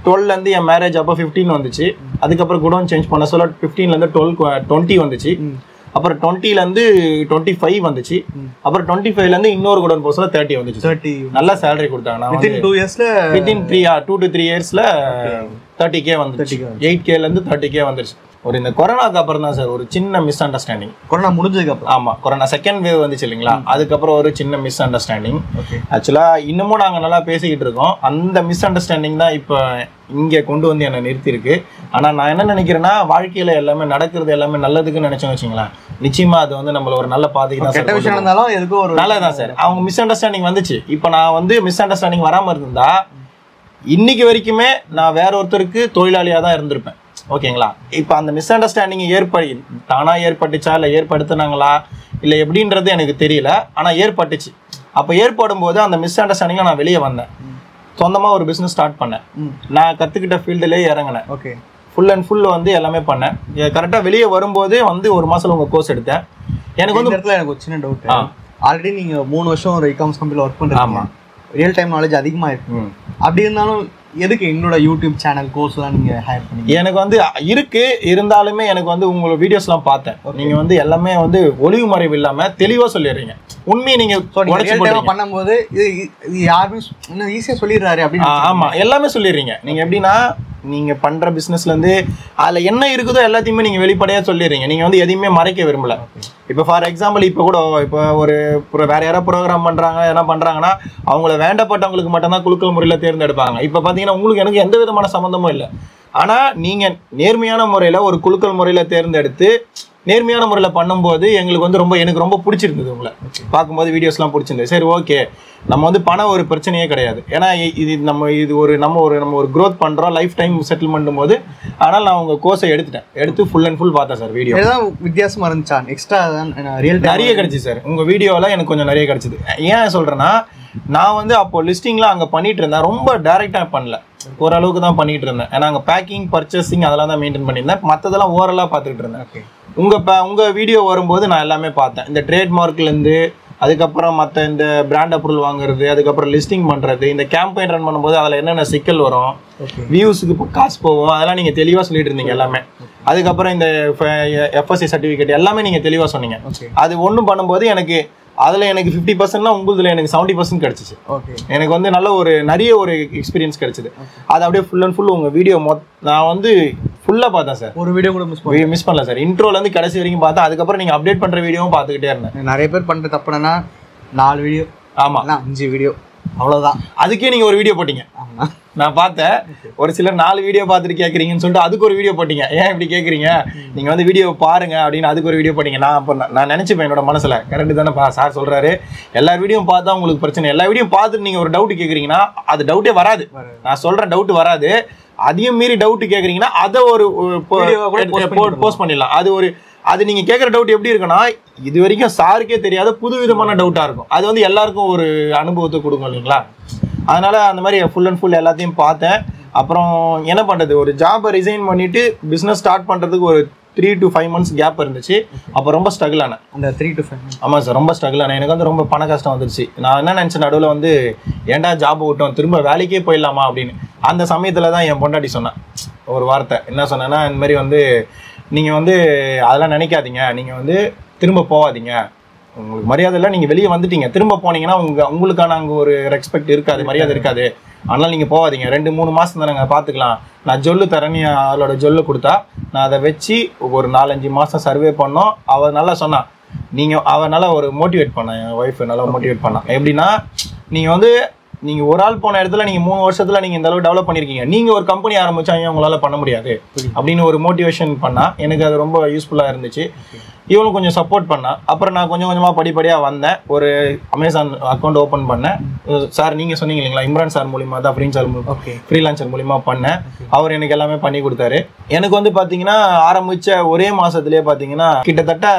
டுவெல்லேருந்து என் மேரேஜ் அப்போ ஃபிஃப்டீன் வந்துச்சு அதுக்கப்புறம் குடோன் சேஞ்ச் பண்ண சொல்ல ஃபிஃப்டீன்லேருந்து டுவெல் டுவெண்ட்டி வந்துச்சு அப்புறம் டுவெண்ட்டிலேருந்து டுவெண்ட்டி ஃபைவ் வந்துச்சு அப்புறம் டுவெண்ட்டி ஃபைவ்லேருந்து இன்னொரு குடோன் போக சொல்ல தேர்ட்டி வந்துச்சு தேர்ட்டி நல்ல சேலரி கொடுத்தாங்க நான் வித்தின் டூ இயர்ஸ்ல within three two to three இயர்ஸில் தேர்ட்டி கே வந்துருச்சு 30K எயிட் கேலேருந்து தேர்ட்டி கே வந்துருச்சு ஒரு இந்த கொரோனாக்கு அப்புறம் தான் சார் ஒரு சின்ன மிஸ் அண்டர்ஸ்டாண்டிங் கொரோனா முடிஞ்சதுக்கு அப்புறம் ஆமா கொரோனா செகண்ட் வேவ் வந்துச்சு இல்லைங்களா அதுக்கப்புறம் ஒரு சின்ன மிஸ் அண்டர்ஸ்டாண்டிங் ஓகே ஆக்சுவலா இன்னமும் நாங்க நல்லா பேசிக்கிட்டு இருக்கோம் அந்த மிஸ் அண்டர்ஸ்டாண்டிங் தான் இப்போ இங்க கொண்டு வந்து என்னை நிறுத்தியிருக்கு ஆனா நான் என்ன நினைக்கிறேன்னா வாழ்க்கையில எல்லாமே நடக்கிறது எல்லாமே நல்லதுக்குன்னு நினைச்சோம் வச்சுங்களேன் நிச்சயமா அது வந்து நம்மள ஒரு நல்ல பாதைக்கு தான் கெட்ட சார் விஷயம் நடந்தாலும் எதுக்கும் ஒரு நல்லதான் சார் அவங்க மிஸ் அண்டர்ஸ்டாண்டிங் வந்துச்சு இப்போ நான் வந்து மிஸ் அண்டர்ஸ்டாண்டிங் வராம இருந்தா இன்னைக்கு வரைக்குமே நான் வேற ஒருத்தருக்கு தொழிலாளியா தான் இருந்திருப்பேன் ஓகேங்களா இப்போ அந்த மிஸ் அண்டர்ஸ்டாண்டிங் ஏற்படி தானா ஏற்பட்டுச்சா இல்லை ஏற்படுத்துனாங்களா இல்லை எப்படின்றது எனக்கு தெரியல ஆனா ஏற்பட்டுச்சு அப்போ ஏற்படும் போது அந்த மிஸ் அண்டர்ஸ்டாண்டிங்கை நான் வெளியே வந்தேன் சொந்தமா ஒரு பிசினஸ் ஸ்டார்ட் பண்ணேன் ம். நான் கத்துக்கிட்ட ஃபீல்டுலேயே இறங்கினேன் ஓகே ஃபுல் அண்ட் ஃபுல் வந்து எல்லாமே பண்ணேன் கரெக்டாக வெளியே வரும்போது வந்து ஒரு மாசத்துல உங்க கோர்ஸ் எடுத்தேன் எனக்கு வந்து இந்த இடத்துல எனக்கு ஒரு சின்ன டவுட் ஆ. ஆல்ரெடி நீங்க மூணு வருஷம் ஒரு இகாம்ஸ் கம்பெனில ஒர்க் பண்றீங்க ஆமா. ரியல் டைம் நாலேஜ் அதிகமா இருக்கு ம். அப்படி இருந்தாலும் எதுக்கு எங்களோட யூடியூப் சேனல் கோர்ஸ்லாம் நீங்க ஹையர் பண்ணீங்க எனக்கு வந்து இருக்கு இருந்தாலுமே எனக்கு வந்து உங்களோட வீடியோஸ்லாம் பார்த்தேன் நீங்க வந்து எல்லாமே வந்து ஒளிவு மறைவு இல்லாம தெளிவா சொல்லிடுறீங்க உண்மையை நீங்க ஸோ நீங்க உடைச்சு ரியல் டைமா போடுறீங்க. பண்ணும்போது இது இது யாருமே சொ- இன்னும் ஈஸியா சொல்லிடுறாரு ஆ, அப்படின்னு ஆமா எல்லாமே சொல்லிடுறீங்க நீங்க எப்படின்னா நீங்க பண்ற பிசினஸ்ல இருந்து அதுல என்ன இருக்குதோ எல்லாத்தையுமே நீங்க வெளிப்படையா சொல்லிடுறீங்க நீங்க வந்து எதையுமே மறைக்க விரும்பல இப்போ ஃபார் எக்ஸாம்பிள் இப்போ கூட இப்போ ஒரு pro- வேற யாராவது ப்ரோக்ராம் பண்றாங்க என்ன பண்றாங்கன்னா அவங்கள வேண்டப்பட்டவங்களுக்கு மட்டும்தான் குலுக்கல் முறையில தேர்ந்தெடுப்பாங்க இப்போ பாத்தீங்கன்னா உங்களுக்கு எனக்கு எந்த விதமான சம்மந்தமும் இல்லை ஆனா நீங்க நேர்மையான முறையில ஒரு குலுக்கல் முறையில தேர்ந்தெடுத்து நேர்மையான முறையில் பண்ணும்போது எங்களுக்கு வந்து ரொம்ப எனக்கு ரொம்ப பிடிச்சிருந்தது உங்களை பார்க்கும்போது வீடியோஸ்லாம் பிடிச்சிருந்தது சரி ஓகே நம்ம வந்து பணம் ஒரு பிரச்சனையே கிடையாது ஏன்னா இ- இது நம்ம இது ஒரு நம்ம ஒரு நம்ம ஒரு growth பண்றோம் லைஃப் டைம் செட்டில்மெண்ட் போது ஆனால் நான் உங்க கோர்ஸை எடுத்துட்டேன் எடுத்து ஃபுல் அண்ட் ஃபுல் பார்த்தேன் சார் வீடியோ இதுதான் வித்தியாசமா இருந்துச்சா எக்ஸ்ட்ரா ரியல் டைம் நிறைய கிடைச்சு சார் உங்க வீடியோல எனக்கு கொஞ்சம் நிறைய கிடைச்சது ஏன் சொல்றேன்னா நான் வந்து அப்போ லிஸ்டிங்லாம் அங்க பண்ணிட்டு இருந்தேன் ரொம்ப டைரக்டா பண்ணல ஓரளவுக்கு தான் பண்ணிட்டு இருந்தேன் ஏன்னா அங்க பேக்கிங் பர்ச்சேசிங் அதெல்லாம் தான் மெயின்டைன் பண்ணியிருந்தேன் மற்றதெல்லாம் ஓரலா பார்த்துக்கிட்டு இருந்தேன் ஓகே உங்க ப- உங்க வீடியோ வரும்போது நான் எல்லாமே பார்த்தேன் இந்த ட்ரேட்மார்க்ல இருந்து அதுக்கப்புறம் மற்ற இந்த பிராண்ட் அப்ரூவல் வாங்குறது அதுக்கப்புறம் லிஸ்டிங் பண்றது இந்த கேம்பெயின் ரன் பண்ணும்போது அதுல என்னென்ன சிக்கல் வரும் ஓகே வியூஸுக்கு இப்போ காசு போகும் அதெல்லாம் நீங்க தெளிவா சொல்லிட்டு இருந்தீங்க எல்லாமே அதுக்கப்புறம் இந்த எஃப்எஸ்சி சர்டிஃபிகேட் எல்லாமே நீங்க தெளிவா சொன்னீங்க ஓகே அது ஒன்றும் பண்ணும்போது எனக்கு அதுல எனக்கு ஃபிஃப்டி பர்சன்ட்னா உங்களுதுல எனக்கு செவன்ட்டி பர்சன்ட் கிடைச்சிச்சு ஓகே எனக்கு வந்து நல்ல ஒரு நிறைய ஒரு எக்ஸ்பீரியன்ஸ் கிடைச்சது அது அப்படியே ஃபுல் அண்ட் ஃபுல் உங்க வீடியோ மொத் நான் வந்து ஃபுல்லா பார்த்தேன் சார் ஒரு வீடியோ கூட மிஸ் பண்ணி மிஸ் பண்ணல சார் இன்ட்ரோல இருந்து கடைசி வரைக்கும் பார்த்தேன் அதுக்கப்புறம் நீங்க அப்டேட் பண்ற வீடியோவும் பார்த்துக்கிட்டே இருந்தேன் நிறைய பேர் பண்ற தப்பு என்னன்னா நாலு வீடியோ ஆமா அஞ்சு வீடியோ அவ்வளவுதான் அதுக்கே நீங்க ஒரு வீடியோ போட்டீங்க ஆமா நான் பார்த்தேன் ஒரு சிலர் நாலு வீடியோ பார்த்துட்டு கேட்குறீங்கன்னு சொல்லிட்டு அதுக்கு ஒரு வீடியோ போட்டீங்க ஏன் இப்படி கேட்குறீங்க நீங்கள் வந்து வீடியோ பாருங்க அப்படின்னு அதுக்கு ஒரு வீடியோ போட்டீங்க நான் அப்போ நான் நான் நினச்சிப்பேன் என்னோட மனசில் கரெக்டு தானேப்பா சார் சொல்கிறாரு எல்லா வீடியோ பார்த்தா உங்களுக்கு பிரச்சனை எல்லா வீடியோ பார்த்துட்டு நீங்கள் ஒரு டவுட் கேட்குறீங்கன்னா அது டவுட்டே வராது வராது. நான் சொல்கிற டவுட் வராது அதையும் மீறி டவுட் கேட்குறீங்கன்னா அதை ஒரு Video வா கூட post பண்ணி போஸ்ட் பண்ணிடலாம் அது ஒரு அது நீங்கள் கேட்குற டவுட் எப்படி இருக்குன்னா இது வரைக்கும் சாருக்கே தெரியாத புது விதமான டவுட்டாக இருக்கும் அது வந்து எல்லாருக்கும் ஒரு அனுபவத்தை கொடுக்கும் இல்லைங்களா அதனால அந்த மாதிரி ஃபுல் அண்ட் ஃபுல் எல்லாத்தையும் பார்த்தேன் அப்புறம் என்ன பண்ணுறது ஒரு ஜாபை ரிசைன் பண்ணிட்டு பிஸ்னஸ் ஸ்டார்ட் பண்ணுறதுக்கு ஒரு three to five months gap இருந்துச்சு அப்போ ரொம்ப ஸ்ட்ரகிள் ஆனேன் அந்த த்ரீ டு ஃபைவ் ஆமாம் சார் ரொம்ப ஸ்ட்ரகிள் ஆனேன் எனக்கு வந்து ரொம்ப பண கஷ்டம் வந்துருச்சு நான் என்ன நினச்சேன் நடுவில் வந்து ஏன்டா ஜாப் விட்டோம் திரும்ப வேலைக்கே போயிடலாமா அப்படின்னு அந்த சமயத்தில் தான் என் பொண்டாட்டி சொன்னேன் ஒரு வார்த்தை என்ன சொன்னேன்னா இந்த மாதிரி வந்து நீங்கள் வந்து அதெல்லாம் நினைக்காதீங்க நீங்கள் வந்து திரும்ப போகாதீங்க உங்களுக்கு மரியாதை இல்லை நீங்கள் வெளியே வந்துட்டீங்க திரும்ப போனீங்கன்னா உங்க உங்களுக்கான அங்கே ஒரு ரெஸ்பெக்ட் இருக்காது மரியாதை இருக்காது அதனால நீங்கள் போகாதீங்க ரெண்டு மூணு மாதம் தானே பார்த்துக்கலாம் நான் ஜொல்லு தரேன்னு அவளோட ஜொல்லு கொடுத்தா நான் அதை வச்சு ஒரு நாலஞ்சு மாதம் சர்வே பண்ணோம் அவள் நல்லா சொன்னா நீங்கள் அவள் நல்லா ஒரு மோட்டிவேட் பண்ண என் ஒய்ஃப் நல்லா மோட்டிவேட் பண்ணா எப்படின்னா நீங்கள் வந்து நீங்கள் ஒரு ஆள் போன இடத்துல நீங்கள் மூணு வருஷத்தில் நீங்கள் இந்த அளவு டெவலப் பண்ணியிருக்கீங்க நீங்கள் ஒரு கம்பெனி ஆரம்பிச்சா ஏன் உங்களால் பண்ண முடியாது அப்படின்னு ஒரு மோட்டிவேஷன் பண்ணா எனக்கு அது ரொம்ப யூஸ்ஃபுல்லாக இருந்துச்சு இவளும் கொஞ்சம் சப்போர்ட் பண்ணா அப்புறம் நான் கொஞ்சம் கொஞ்சமாக படிப்படியாக வந்தேன் ஒரு அமேசான் அக்கௌண்ட் ஓப்பன் பண்ணேன் சார் நீங்கள் சொன்னீங்க இல்லைங்களா இம்ரான் சார் மூலியமாக தான் ஃப்ரீ சார் ஓகே ஃப்ரீலான்சர் மூலியமா பண்ணேன் அவர் எனக்கு எல்லாமே பண்ணி கொடுத்தாரு எனக்கு வந்து பாத்தீங்கன்னா ஆரம்பிச்ச ஒரே மாசத்துலயே பாத்தீங்கன்னா கிட்டத்தட்ட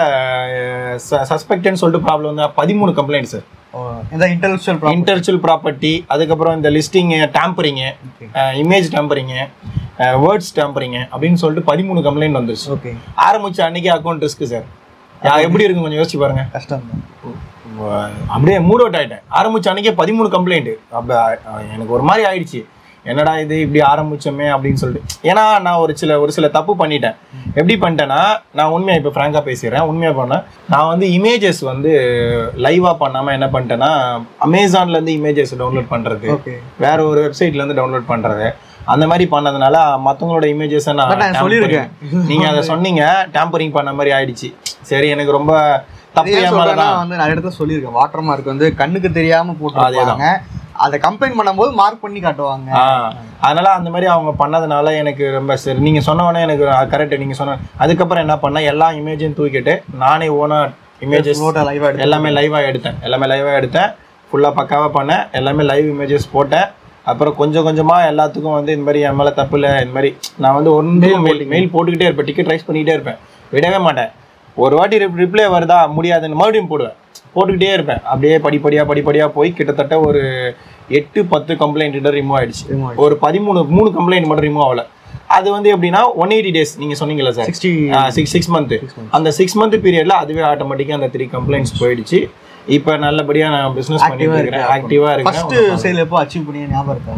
சஸ்பெக்ட்னு சொல்லிட்டு ப்ராப்ளம் வந்து பதிமூணு கம்ப்ளைண்ட் சார் இந்த இன்டெலெக்சுவல் ப்ராப்பர்ட்டி இன்டெலக்சுவல் ப்ராப்பர்ட்டி அதுக்கப்புறம் இந்த listing tampering image tampering words tampering அப்படின்னு சொல்லிட்டு பதிமூணு கம்ப்ளைண்ட் வந்துருச்சு ஓகே ஆரம்பிச்ச அன்னைக்கு அக்கௌண்ட் ரிஸ்க் சார் எப்படி இருக்கும் கொஞ்சம் யோசிச்சு பாருங்க கஷ்டம் தான் அப்படியே மூட் அவுட் ஆயிட்டேன் ஆரம்பிச்ச அன்னைக்கே பதிமூணு கம்ப்ளைண்ட் அப்போ எனக்கு ஒரு மாதிரி ஆயிடுச்சு என்னடா இது இப்படி ஆரம்பிச்சோமே அப்படின்னு சொல்லிட்டு ஏன்னா நான் ஒரு சில ஒரு சில தப்பு பண்ணிட்டேன் எப்படி பண்ணிட்டேன்னா நான் உண்மையா இப்போ ஃப்ராங்கா பேசிடுறேன் உண்மையா பண்ணேன் நான் வந்து இமேஜஸ் வந்து லைவா பண்ணாம என்ன பண்ணிட்டேன்னா அமேசான்ல இருந்து இமேஜஸ் டவுன்லோட் பண்றது ஓகே வேற ஒரு வெப்சைட்ல இருந்து டவுன்லோட் பண்றது அந்த மாதிரி பண்ணதுனால மத்தவங்களோட இமேஜஸ் But நான் நான் சொல்லியிருக்கேன். tampering- நீங்க அதை சொன்னீங்க டேம்பரிங் பண்ண மாதிரி ஆயிடுச்சு சரி எனக்கு ரொம்ப தப்பு ஏன் என் சொல்றேன்னா மேலதான் வந்து நிறைய இடத்துல சொல்லியிருக்கேன் வாட்டர் மார்க் வந்து கண்ணுக்கு தெரியாம போட்டுருப்பாங்க அதை கம்ப்ளைண்ட் பண்ணும்போது மார்க் பண்ணி காட்டுவாங்க ஆ, அதனால அந்த மாதிரி அவங்க பண்ணதுனால எனக்கு ரொம்ப சரி நீங்க சொன்ன உடனே எனக்கு கரெக்ட் நீங்க சொன்ன அதுக்கப்புறம் என்ன பண்ணேன் எல்லா இமேஜையும் தூக்கிட்டு நானே ஓனா இமேஜஸ் போட்டோ லைவா எடுத்து எல்லாமே லைவா எடுத்தேன் எல்லாமே லைவா எடுத்தேன் ஃபுல்லா பக்காவா பண்ணேன் எல்லாமே லைவ் இமேஜஸ் போட்டேன் அப்புறம் கொஞ்சம் கொஞ்சமா எல்லாத்துக்கும் வந்து இந்த மாதிரி என் மேல தப்பு இல்லை இந்த மாதிரி நான் வந்து ஒன்று மெயில் மெயில் போட்டுக்கிட்டே இருப்பேன் டிக்கெட் ரைஸ் பண்ணிக்கிட்டே இருப்பேன் விடவே மாட்டேன் ஒரு வாட்டி ரிப்ளை வருதா முடியாதுன்னு மறுபடியும் போடுவேன் போட்டுக்கிட்டே இருப்பேன் அப்படியே படிப்படியா படிப்படியா போய் கிட்டத்தட்ட ஒரு எட்டு பத்து கம்ப்ளைண்ட் ரிமூவ் ஆயிடுச்சு Remove ஒரு பதிமூணு மூணு கம்ப்ளைண்ட் மட்டும் ரிமூவ் ஆகல அது வந்து எப்படின்னா ஒன் எயிட்டி டேஸ் நீங்க சொன்னீங்கல்ல sir sixty six six month அந்த சிக்ஸ் மந்த் பீரியட்ல அதுவே ஆட்டோமேட்டிக்கா அந்த த்ரீ கம்ப்ளைண்ட்ஸ் போயிடுச்சு இப்போ நல்லபடியா நான் பிசினஸ் பண்ணிட்டு இருக்கேன் ஆக்டிவா ஃபர்ஸ்ட் இருக்கேன் சேல் எப்போ அச்சீவ் பண்ணி ஞாபகம் இருக்கா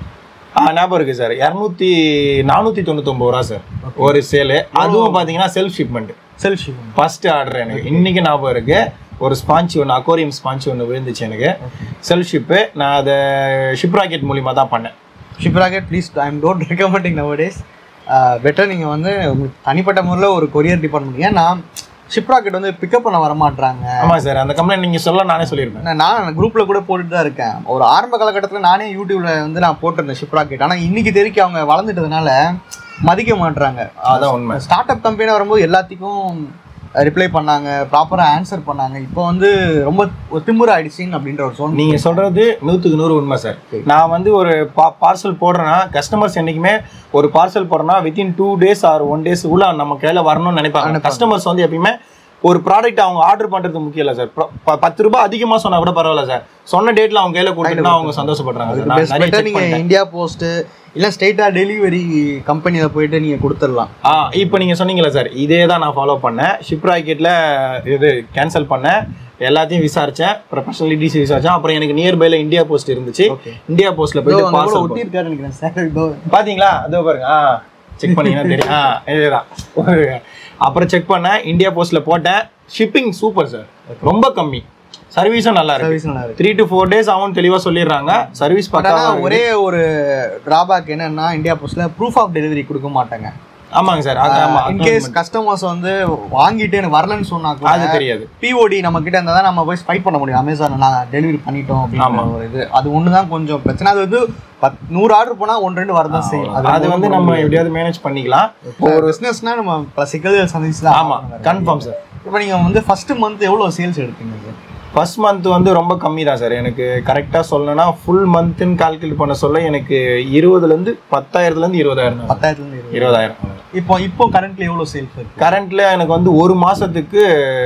ஆ, ஞாபகம் இருக்கு சார் இரநூத்தி நானூத்தி தொண்ணூத்தொம்பது ரூபா சார் ஒரு சேலு அதுவும் பாத்தீங்கன்னா self shipment self ship first order எனக்கு இன்னைக்கு ஞாபகம் இருக்கு ஒரு ஸ்பாஞ்ச் ஒன்று அக்வாரியம் ஸ்பாஞ்ச் ஒன்று விழுந்துச்சு எனக்கு செல்ஃப் ஷிப்பு நான் அதை ஷிப் ராக்கெட் மூலியமா தான் பண்ணேன் Shiprocket please I am don't recommending nowadays better நீங்கள் வந்து உங்களுக்கு தனிப்பட்ட முறையில் ஒரு கொரியர் டிபார்ட்மெண்ட் ஏன்னா ஷிப் ராக்கெட் வந்து பிக்கப் பண்ண வர மாட்றாங்க ஆமா சார் அந்த கம்ப்ளைண்ட் நீங்க சொல்ல நானே சொல்லியிருப்பேன் நான் நான் குரூப்ல கூட போட்டுட்டு தான் இருக்கேன் ஒரு ஆரம்ப காலகட்டத்தில் நானே யூடியூப்ல வந்து நான் போட்டிருந்தேன் ஷிப் ராக்கெட் ஆனால் இன்னைக்கு தெரிவிக்க அவங்க வளர்ந்துட்டதுனால மதிக்க மாட்றாங்க அதான் உண்மை ஸ்டார்ட் அப் கம்பெனி வரும்போது எல்லாத்துக்கும் ரிப்ளை பண்ணாங்க ப்ராப்பராக ஆன்சர் பண்ணாங்க இப்போ வந்து ரொம்ப ஒரு திமிரு ஆயிடுச்சின்னு அப்படின்ற ஒரு சோன் நீங்க சொல்றது நூத்துக்கு நூறு உண்மை சார் நான் வந்து ஒரு பார்சல் போடுறேன்னா கஸ்டமர்ஸ் என்னைக்குமே ஒரு பார்சல் போடுறேன்னா within two days or one days உள்ள நம்ம கையில வரணும்னு நினைப்பாங்க கஸ்டமர்ஸ் வந்து எப்பயுமே ஒரு ப்ராடக்ட் அவங்க ஆர்டர் பண்றது முக்கியம் இல்லை சார் ப- பத்து ரூபாய் அதிகமா சொன்னா கூட பரவாயில்ல சார் சொன்ன டேட்ல அவங்க கையில கொடுத்துட்டா அவங்க சந்தோஷப்படுறாங்க சார் நான் பெஸ்ட் நிறைய பெட்டர் check நீங்க பண்ணிட்டேன். இந்தியா போஸ்ட் இல்ல ஸ்ட்ரெயிட்டா டெலிவரி கம்பெனியில போயிட்டு நீங்க கொடுத்துடலாம் ஆ இப்போ நீங்க சொன்னீங்களா சார் இதே தான் நான் ஃபாலோ பண்ணேன் ஷிப் ராக்கெட்ல இது கேன்சல் பண்ணேன் எல்லாத்தையும் விசாரிச்சேன் ப்ரொஃபஷனலிட்டிஸ் விசாரிச்சேன் அப்புறம் எனக்கு நியர்பைல இந்தியா போஸ்ட் இருந்துச்சு Okay. இந்தியா போஸ்ட்ல போயிட்டு பார்சல் ஒட்டி இருக்காரு நினைக்கிறேன் சார் இதோ பாத்தீங்களா அதோ பாருங்க ஆ செக் பண்ணீங்கன்னா தெரியும் ஆ இதுதான் ஒரு அப்புறம் செக் பண்ணேன் இந்தியா போஸ்ட்ல போட்டேன் ஷிப்பிங் சூப்பர் சார் ரொம்ப கம்மி சர்வீஸும் நல்லா இருக்கு சர்வீஸ் நல்லா இருக்கு த்ரீ டு ஃபோர் டேஸ் ஆகும் தெளிவா சொல்லிடுறாங்க சர்வீஸ் பட் பார்த்தா ஆனா ஒரே ஒரு டிராபேக் என்னன்னா இந்தியா போஸ்ட்ல ப்ரூஃப் ஆஃப் டெலிவரி கொடுக்க மாட்டாங்க ஆமாங்க சார் அது ஆமா இன்கேஸ் கஸ்டமர்ஸ் வந்து வாங்கிட்டு எனக்கு வரலன்னு சொன்னா கூட அது தெரியாது பிஓடி நம்ம கிட்ட இருந்தா தான் நம்ம போய் ஃபைட் பண்ண முடியும் அமேசான் நாங்க டெலிவரி பண்ணிட்டோம் அப்படின்ற ஒரு இது அது ஒன்று தான் கொஞ்சம் பிரச்சனை அது வந்து பத் நூறு ஆர்டர் போனா ஒன்று ரெண்டு வரதான் செய்யும் அது வந்து நம்ம எப்படியாவது மேனேஜ் பண்ணிக்கலாம் ஒரு பிசினஸ்னா நம்ம பல சிக்கல்கள் சந்திச்சு தான் ஆமா கன்ஃபார்ம் சார் இப்போ நீங்க வந்து ஃபர்ஸ்ட் மந்த் எவ்வளவு சேல்ஸ் எடுத்தீங்க சார் ஃபர்ஸ்ட் மந்த் வந்து ரொம்ப கம்மி தான் சார் எனக்கு கரெக்டாக சொல்லணும்னா ஃபுல் மந்த்னு கால்குலேட் பண்ண சொல்ல எனக்கு இருபதுலேருந்து பத்தாயிரத்துலேருந்து இருபதாயிரம் தான் பத்தாயிரத்துல இருந்து இருபது. இருபதாயிரம் இப்போ இப்போ கரண்ட்ல எவ்வளவு சேல்ஸ் இருக்கு கரண்ட்ல எனக்கு வந்து ஒரு மாசத்துக்கு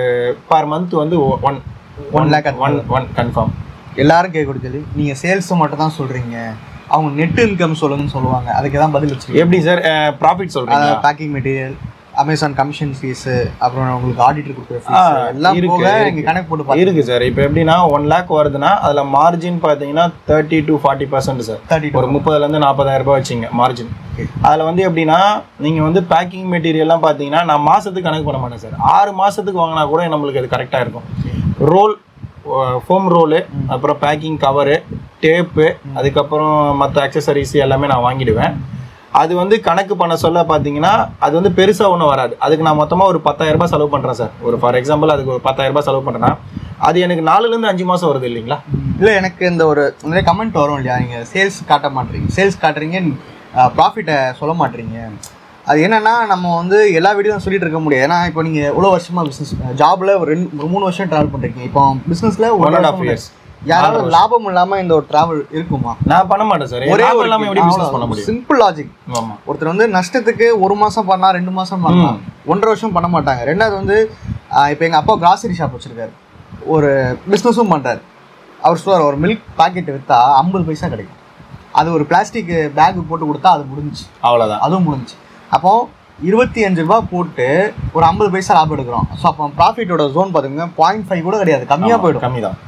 பர் மந்த் வந்து one one lakh one one confirm எல்லாரும் கேட்கக்கூடிய கேள்வி நீங்க சேல்ஸ் மட்டும் தான் சொல்றீங்க அவங்க நெட் இன்கம் சொல்லுங்கன்னு சொல்லுவாங்க அதுக்கு தான் பதில் வச்சிருக்கீங்க எப்படி சார் ப்ராஃபிட் சொல்றீங்க packing material Amazon commission fees அப்புறம் உங்களுக்கு ஆடிட்டர் கொடுக்குற ஆ, ஃபீஸ் எல்லாம் இருக்கு, போக இருக்கு. நீங்க கணக்கு போட்டு பாருங்க இருக்கு சார் இப்போ எப்படின்னா ஒன் லேக் வருதுன்னா அதுல மார்ஜின் பார்த்தீங்கன்னா thirty to forty percent sir thirty ஒரு முப்பதுலேருந்து நாற்பதாயிரம் ரூபாய் வச்சுங்க மார்ஜின் அதில் வந்து எப்படின்னா நீங்கள் வந்து பேக்கிங் மெட்டீரியல்லாம் பார்த்தீங்கன்னா நான் மாதத்துக்கு கணக்கு பண்ண மாட்டேன் சார் ஆறு மாதத்துக்கு வாங்கினா கூட நம்மளுக்கு அது கரெக்டாக இருக்கும் ரோல் ஃபோம் ரோலு அப்புறம் பேக்கிங் கவரு டேப்பு அதுக்கப்புறம் மற்ற அக்சசரிஸ் எல்லாமே நான் வாங்கிடுவேன் அது வந்து கணக்கு பண்ண சொல்ல பார்த்தீங்கன்னா அது வந்து பெருசாக ஒன்றும் வராது அதுக்கு நான் மொத்தமாக ஒரு 10000 ரூபாய் செலவு பண்ணுறேன் சார் ஒரு ஃபார் எக்ஸாம்பிள் அதுக்கு ஒரு 10000 ரூபாய் செலவு பண்ணுறேன்னா அது எனக்கு நாலுலேருந்து அஞ்சு மாதம் வருது இல்லைங்களா இல்ல எனக்கு இந்த ஒரு நிறைய கமெண்ட் வரும் இல்லையா நீங்க சேல்ஸ் காட்ட மாட்டீங்க சேல்ஸ் காட்டுறீங்க ப்ராஃபிட்டை சொல்ல மாட்டீங்க அது என்னன்னா நம்ம வந்து எல்லா வீடியோ சொல்லிட்டு இருக்க முடியாது ஏன்னா இப்போ நீங்க எவ்வளவு வருஷமா பிசினஸ் ஜாப்ல ஒரு ரெண்டு ஒரு மூணு வருஷம் டிராவல் பண்றீங்க இப்போ பிசினஸ்ல ஒன் அண்ட் ஆஃப் இயர்ஸ் யாராவது லாபம் இல்லாம இந்த ஒரு டிராவல் இருக்குமா நான் பண்ண மாட்டேன் சார் ஒரே ஒரு இல்லாமல் எப்படி பிஸ்னஸ் பண்ண முடியும் சிம்பிள் லாஜிக் ஆமாம் ஒருத்தர் வந்து நஷ்டத்துக்கு ஒரு மாசம் பண்ணா ரெண்டு மாசம் பண்ணலாம் ஒன்றரை வருஷம் பண்ண மாட்டாங்க ரெண்டாவது வந்து ஆஹ் இப்போ எங்க அப்பா கிராசரி ஷாப் வச்சிருக்காரு ஒரு பிஸ்னஸும் பண்றாரு அவர் சொல்றாரு ஒரு மில்க் பாக்கெட் வித்தா ஐம்பது பைசா கிடைக்கும் அது ஒரு பிளாஸ்டிக் பேக் போட்டு கொடுத்தா அது முடிஞ்சுச்சு அவ்வளோதான் அதுவும் முடிஞ்சுச்சு அப்போ இருபத்தி அஞ்சு ரூபாய் போட்டு ஒரு ஐம்பது பைசா லாபம் எடுக்கிறோம் ஸோ அப்போ ப்ராஃபிட்டோட ஜோன் பார்த்துக்கோங்க பாயிண்ட் ஃபைவ் கூட கிடையாது கம்மியாக போயிடும் கம்மி தான்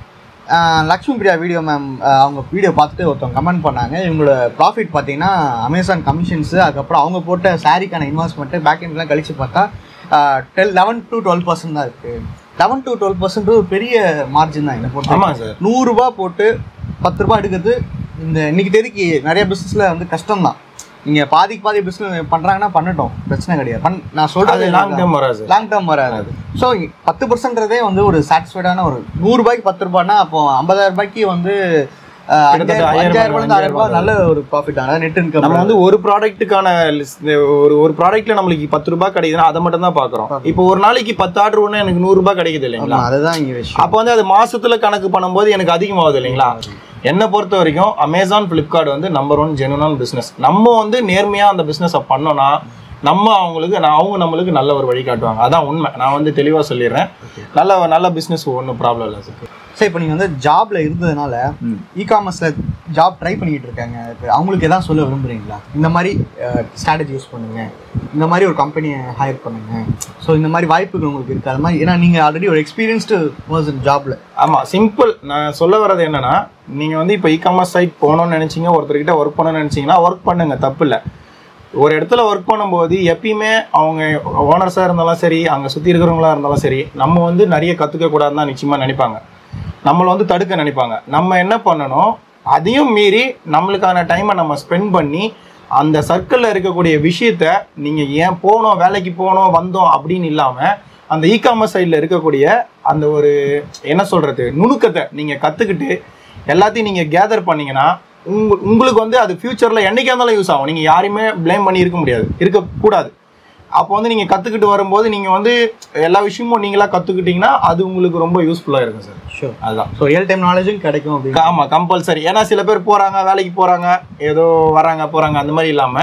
லக்ஷ்மி பிரியா வீடியோ மேம் அவங்க வீடியோ பார்த்துட்டு ஒருத்தவங்க கமெண்ட் பண்ணாங்க இவங்களோட ப்ராஃபிட் பார்த்தீங்கன்னா அமேசான் கமிஷன்ஸு அதுக்கப்புறம் அவங்க போட்ட சாரிக்கான இன்வெஸ்ட்மெண்ட்டு பேக் எண்ட்லாம் கழிச்சு பார்த்தா டெல் லெவன் டு டுவெல் பர்சன்ட் தான் இருக்குது லெவன் டு டுவெல் பர்சன்ட் ஒரு பெரிய மார்ஜின் தான் என்ன பொறுத்த ஆமாம் சார் நூறுரூபா போட்டு பத்து ரூபா எடுக்கிறது இந்த இன்னைக்கு தேதிக்கு நிறைய பிஸ்னஸில் வந்து கஷ்டம் தான் நீங்கள் பாதிக்கு பாதி பிஸ்னஸ் பண்ணுறாங்கன்னா பண்ணட்டும் பிரச்சனை கிடையாது பண் நான் அது சொல்கிறது லாங் டேர்ம் வராது சார் லாங் டேர்ம் வராது ஸோ பத்து பர்சன்ட்றதே வந்து ஒரு சாட்டிஸ்ஃபைடான ஒரு நூறு ரூபாய்க்கு பத்து ரூபாய்னா அப்போ ஐம்பதாயிரம் ரூபாய்க்கு வந்து அஹ், கிட்டத்தட்ட அஞ்சாயிரம் ஆயிரம் அஞ்சாயிரம் ரூபாய் ஆயிரம் ரூபாய் ரூபாய் நல்ல ஒரு ப்ராஃபிட் ஆனால் நெட் இன்கம் நம்ம வந்து ஒரு ப்ராடக்ட்டுக்கான ஒரு ஒரு ப்ராடக்ட்ல நம்மளுக்கு பத்து ரூபாய் கிடைக்குதுன்னா அதை மட்டும் தான் பாக்குறோம் இப்போ ஒரு நாளைக்கு பத்து ஆர்டர் ஒன்று எனக்கு நூறு ரூபாய் கிடைக்குது இல்லைங்களா அதுதான் இங்கே விஷயம் அப்போ வந்து அது மாசத்துல கணக்கு பண்ணும்போது எனக்கு அதிகமாகுது இல்லைங்களா என்னை பொறுத்த வரைக்கும் அமேசான் ஃப்ளிப்கார்ட் வந்து நம்பர் ஒன் ஜெனுவனான பிஸ்னஸ் நம்ம வந்து நேர்மையா அந்த பிஸ்னஸை பண்ணோம்னா நம்ம அவங்களுக்கு நான் அவங்க நம்மளுக்கு நல்ல ஒரு வழி காட்டுவாங்க அதான் உண்மை நான் வந்து தெளிவா சொல்லிடுறேன் நல்ல நல்ல பிஸ்னஸ் ஒன்றும் ப்ராப்ளம் இல்லை சார் சரி இப்போ நீங்கள் வந்து ஜாப்ல இருந்ததுனால இ காமர்ஸில் ஜாப் ட்ரை பண்ணிக்கிட்டு இருக்காங்க இப்போ அவங்களுக்கு எதாவது சொல்ல விரும்புறீங்களா இந்த மாதிரி ஸ்ட்ராட்டஜி யூஸ் பண்ணுங்க இந்த மாதிரி ஒரு கம்பெனியை ஹையர் பண்ணுங்க ஸோ இந்த மாதிரி வாய்ப்புகள் உங்களுக்கு இருக்கு அது மாதிரி ஏன்னா நீங்கள் ஆல்ரெடி ஒரு எக்ஸ்பீரியன்ஸ்டு பர்சன் ஜாப்ல ஆமா சிம்பிள் நான் சொல்ல வர்றது என்னன்னா நீங்க வந்து இப்போ இ காமர்ஸ் சைட் போகணும்னு நினைச்சீங்க ஒருத்தர்கிட்ட ஒர்க் பண்ணணும்னு நினைச்சீங்கன்னா ஒர்க் பண்ணுங்க தப்பு இல்லை ஒரு இடத்துல ஒர்க் பண்ணும்போது எப்பயுமே அவங்க ஓனர்ஸாக இருந்தாலும் சரி அங்கே சுற்றி இருக்கிறவங்களா இருந்தாலும் சரி நம்ம வந்து நிறைய கற்றுக்க கூடாதுன்னு தான் நிச்சயமாக நினைப்பாங்க நம்மளை வந்து தடுக்க நினைப்பாங்க நம்ம என்ன பண்ணணும் அதையும் மீறி நம்மளுக்கான டைமை நம்ம ஸ்பெண்ட் பண்ணி அந்த சர்க்கிளில் இருக்கக்கூடிய விஷயத்த நீங்கள் ஏன் போனோம் வேலைக்கு போனோம் வந்தோம் அப்படின்னு இல்லாமல் அந்த இ காமர்ஸ் சைடில் இருக்கக்கூடிய அந்த ஒரு என்ன சொல்கிறது நுணுக்கத்தை நீங்கள் கற்றுக்கிட்டு எல்லாத்தையும் நீங்கள் கேதர் பண்ணீங்கன்னா உங்க உங்களுக்கு வந்து அது ஃப்யூச்சரில் என்னைக்கா இருந்தாலும் யூஸ் ஆகும் நீங்கள் யாரையுமே ப்ளேம் பண்ணி இருக்க முடியாது இருக்கக்கூடாது அப்போ வந்து நீங்கள் கற்றுக்கிட்டு வரும்போது நீங்கள் வந்து எல்லா விஷயமும் நீங்களாக கற்றுக்கிட்டீங்கன்னா அது உங்களுக்கு ரொம்ப யூஸ்ஃபுல்லாக இருக்கும் சார் ஷூர் அதுதான் ஸோ ரியல் டைம் நாலேஜும் கிடைக்கும் அப்படின்னு ஆமா கம்பல்சரி ஏன்னா சில பேர் போறாங்க வேலைக்கு போறாங்க ஏதோ வராங்க போறாங்க அந்த மாதிரி இல்லாம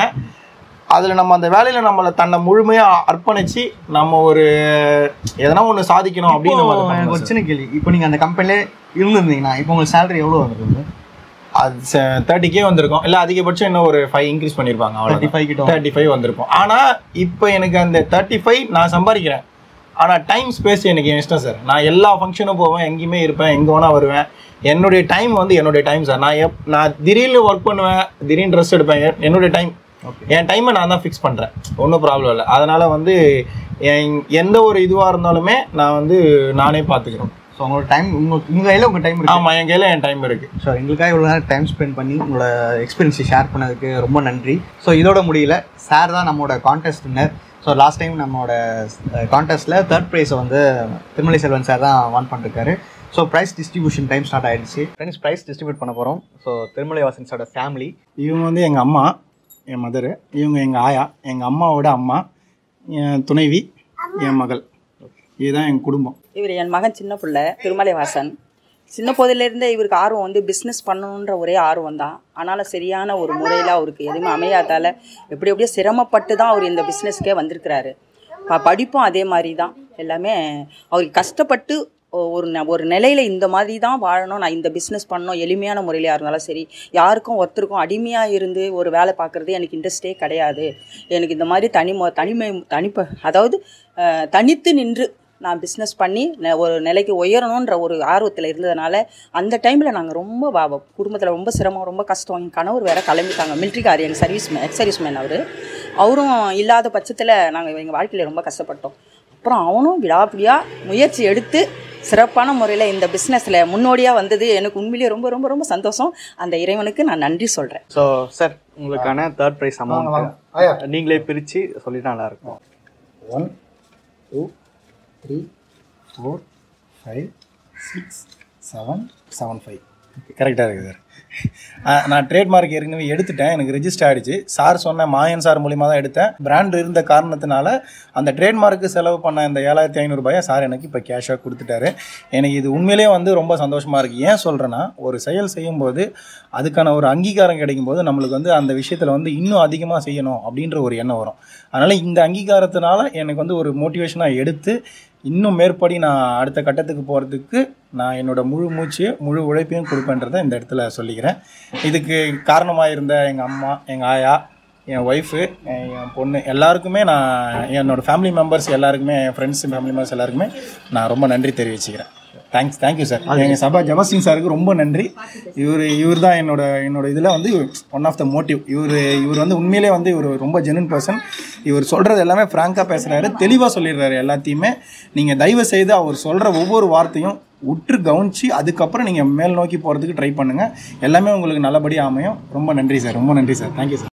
அதுல நம்ம அந்த வேலையில நம்மள தன்னை முழுமையா அர்ப்பணிச்சு நம்ம ஒரு எதனா ஒண்ணு சாதிக்கணும் அப்படின்னு நம்ம இப்போ அதை எனக்கு பண்ணணும் ஒரு சின்ன கேள்வி இப்போ நீங்கள் அந்த கம்பெனிலே இருந்திருந்தீங்கன்னா இப்போ உங்களுக்கு சேலரி எவ்வளோ வந்துருக்கு sir. அது தேர்ட்டி கே வந்திருக்கும் இல்ல அதிகபட்சம் இன்னும் ஒரு ஃபைவ் இன்க்ரீஸ் பண்ணிருப்பாங்க தேர்ட்டி அவ்வளோ ஃபைவ் கிட்ட தேர்ட்டி ஃபைவ் வந்திருக்கும் ஆனா இப்போ எனக்கு அந்த தேர்ட்டி ஃபைவ் நான் சம்பாதிக்கிறேன் ஆனா டைம் ஸ்பேஸ் எனக்கு என் இஷ்டம் சார் நான் எல்லா ஃபங்க்ஷனும் போவேன் எங்கேயுமே இருப்பேன் எங்க வேணா வருவேன் என்னுடைய டைம் வந்து என்னுடைய டைம் சார் நான் எப் நான் திடீர்னு ஒர்க் பண்ணுவேன் திடீர்னு ட்ரெஸ் எடுப்பேன் எ- என்னுடைய டைம் ஓகே என் டைமை நான் தான் ஃபிக்ஸ் பண்ணுறேன் ஒன்றும் ப்ராப்ளம் இல்லை அதனால வந்து என் எந்த ஒரு இதுவாக இருந்தாலுமே நான் வந்து நானே பார்த்துக்கிறேன் ஸோ உங்களோட டைம் உங்க உங்கள் கையில் உங்கள் டைம் இருக்கு ஆமாம் என் கையில் என் டைம் இருக்குது ஸோ எங்களுக்காக இவ்வளோ நேரம் டைம் ஸ்பெண்ட் பண்ணி உங்களோட எக்ஸ்பீரியன்ஸை ஷேர் பண்ணதுக்கு ரொம்ப நன்றி ஸோ இதோட முடியல சார் தான் நம்மளோட contest winner so last time நம்மளோட கான்டெஸ்ட்டில் தேர்ட் ப்ரைஸை வந்து திருமலை செல்வன் சார் தான் வான் பண்ணிருக்காரு so prize distribution time start ஆயிடுச்சு ஃப்ரெண்ட்ஸ் ப்ரைஸ் டிஸ்ட்ரிபியூட் பண்ண போகிறோம் ஸோ திருமலை வாசன்ஸோட ஃபேமிலி இவங்க வந்து எங்கள் அம்மா என் மதரு இவங்க எங்கள் ஆயா எங்கள் அம்மாவோட அம்மா என் துணைவி என் மகள் இதுதான் என் குடும்பம் இவர் என் மகன் சின்ன பிள்ளை திருமலைவாசன் சின்ன போதிலிருந்தே இவருக்கு ஆர்வம் வந்து பிஸ்னஸ் பண்ணணுன்ற ஒரே ஆர்வம் தான் ஆனாலும் சரியான ஒரு முறையில் அவருக்கு எதுவுமே அமையாதால எப்படி எப்படியோ சிரமப்பட்டு தான் அவர் இந்த பிஸ்னஸ்க்கே வந்திருக்கிறாரு ப படிப்பும் அதே மாதிரி தான் எல்லாமே அவருக்கு கஷ்டப்பட்டு ஒ- ஒரு ந- ஒரு நிலையில் இந்த மாதிரி தான் வாழணும் நான் இந்த பிஸ்னஸ் பண்ணணும் எளிமையான முறையிலையாக இருந்தாலும் சரி யாருக்கும் ஒருத்தருக்கும் அடிமையாக இருந்து ஒரு வேலை பார்க்குறது எனக்கு இன்ட்ரெஸ்டே கிடையாது எனக்கு இந்த மாதிரி தனி தனிமை தனிப்ப அதாவது அஹ், தனித்து நின்று நான் பிஸ்னஸ் பண்ணி ந- ஒரு நிலைக்கு உயரணுன்ற ஒரு ஆர்வத்தில் இருந்ததுனால அந்த டைமில் நாங்கள் ரொம்ப குடும்பத்தில் ரொம்ப சிரமம் ரொம்ப கஷ்டம் என் கணவர் வேற கிளம்பிட்டாங்க மிலிட்ரிக்கார் எங்கள் serviceman ex serviceman அவர் அவரும் இல்லாத பட்சத்தில் நாங்கள் எங்கள் வாழ்க்கையில் ரொம்ப கஷ்டப்பட்டோம் அப்புறம் அவனும் விடாப்பிடியாக முயற்சி எடுத்து சிறப்பான முறையில் இந்த பிஸ்னஸில் முன்னோடியாக வந்தது எனக்கு உண்மையிலேயே ரொம்ப ரொம்ப ரொம்ப சந்தோஷம் அந்த இறைவனுக்கு நான் நன்றி சொல்கிறேன் ஸோ சார் உங்களுக்கான தேர்ட் ப்ரைஸ் அமௌண்ட் நீங்களே பிரித்து சொல்லிட்டா நல்லா இருக்கும் one two three four five six seven seven five கரெக்டாக இருக்குது சார் நான் ட்ரேட்மார்க் ஏற்கனவே எடுத்துட்டேன் எனக்கு ரெஜிஸ்டர் ஆயிடுச்சு சார் சொன்ன மாயன் சார் மூலியமாக தான் எடுத்தேன் பிராண்ட் இருந்த காரணத்தினால அந்த ட்ரேட்மார்க்கு செலவு பண்ண இந்த ஏழாயிரத்தி ஐநூறுபாயை சார் எனக்கு இப்போ கேஷாக கொடுத்துட்டாரு எனக்கு இது உண்மையிலேயே வந்து ரொம்ப சந்தோஷமாக இருக்குது ஏன் சொல்கிறேன்னா ஒரு செயல் செய்யும்போது அதுக்கான ஒரு அங்கீகாரம் கிடைக்கும்போது நம்மளுக்கு வந்து அந்த விஷயத்தில் வந்து இன்னும் அதிகமாக செய்யணும் அப்படின்ற ஒரு எண்ணம் வரும் அதனால் இந்த அங்கீகாரத்தினால எனக்கு வந்து ஒரு மோட்டிவேஷனாக எடுத்து இன்னும் மேற்படி நான் அடுத்த கட்டத்துக்கு போகிறதுக்கு நான் என்னோட முழு மூச்சு முழு உழைப்பையும் கொடுப்பேன்றதை இந்த இடத்துல சொல்லிக்கிறேன் இதுக்கு காரணமாக இருந்த எங்கள் அம்மா எங்கள் ஆயா என் ஒய்ஃபு என் பொண்ணு எல்லாருக்குமே நான் என்னோட ஃபேமிலி மெம்பர்ஸ் எல்லாருக்குமே என் ஃப்ரெண்ட்ஸ் ஃபேமிலி மெம்பர்ஸ் எல்லாருக்குமே நான் ரொம்ப நன்றி தெரிவிச்சுக்கிறேன் தேங்க்ஸ் தேங்க்யூ சார் எங்கள் சபா ஜபசிங் சாருக்கு ரொம்ப நன்றி இவர் இவர் தான் என்னோட என்னோட இதில் வந்து ஒன் ஆஃப் த மோட்டிவ் இவர் இவர் வந்து உண்மையிலே வந்து இவர் ரொம்ப ஜெனுவன் பர்சன் இவர் சொல்கிறது எல்லாமே ஃப்ராங்காக பேசுகிறாரு தெளிவாக சொல்லிடுறாரு எல்லாத்தையுமே நீங்கள் தயவு செய்து அவர் சொல்கிற ஒவ்வொரு வார்த்தையும் உற்று கவனிச்சு அதுக்கப்புறம் நீங்கள் மேல் நோக்கி போகிறதுக்கு ட்ரை பண்ணுங்கள் எல்லாமே உங்களுக்கு நல்லபடியாக அமையும் ரொம்ப நன்றி சார் ரொம்ப நன்றி சார் தேங்க்யூ சார்